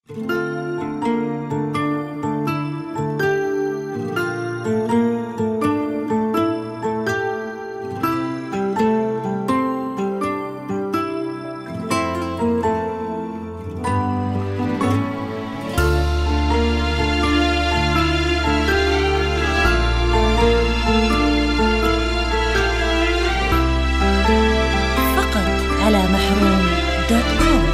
فقط على محروم دوت كوم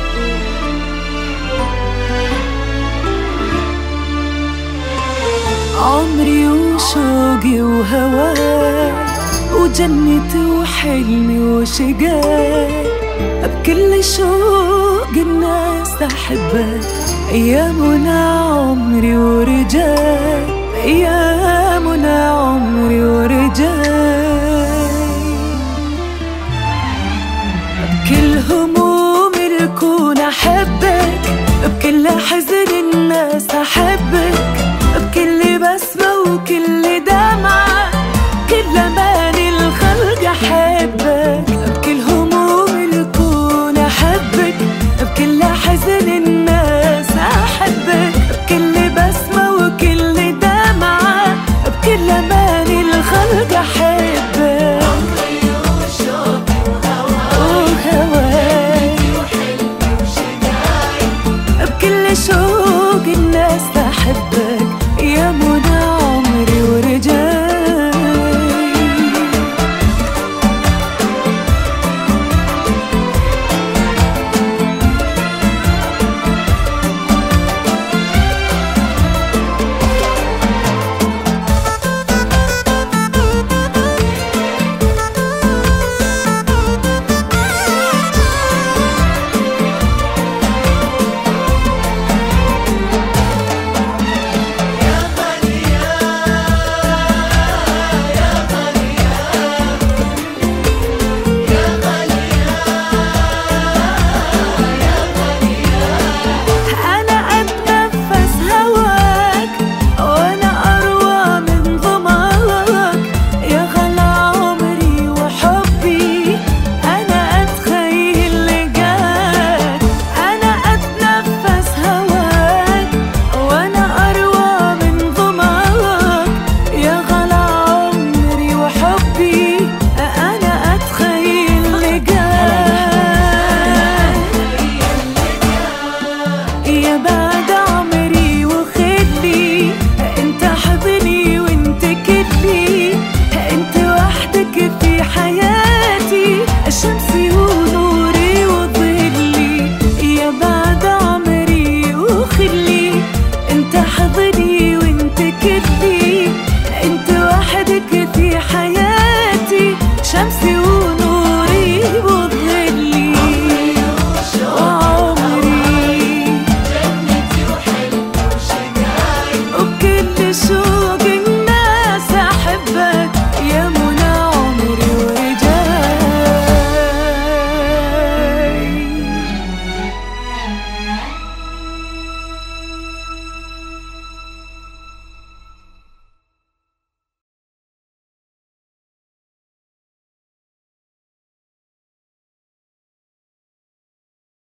عمري وشوقي وهواي وجنتي وحلمي وشقاي بكل شوق الناس أحبك أيامنا عمري ورجاي أيامنا عمري ورجاي بكل هموم الكون أحبك بكل حزن الناس أحبك بكل بسمة وكل دمعة كل أمان الخلق أحبك بكل هموم الكون أحبك بكل حزن الناس أحبك بكل بسمة وكل دمعة بكل أمان الخلق أحبك وهواي بكل شوق الناس تحبك يا منى عمري ورجاي أنا أتنفس هواك وأنا أروى من ضماك يا غلا عمري وحبي أنا أتخيل لقاك أنا أتنفس هواك وأنا أروى من ضماك يا غلا عمري وحبي أنا أتخيل لقاك يا بعد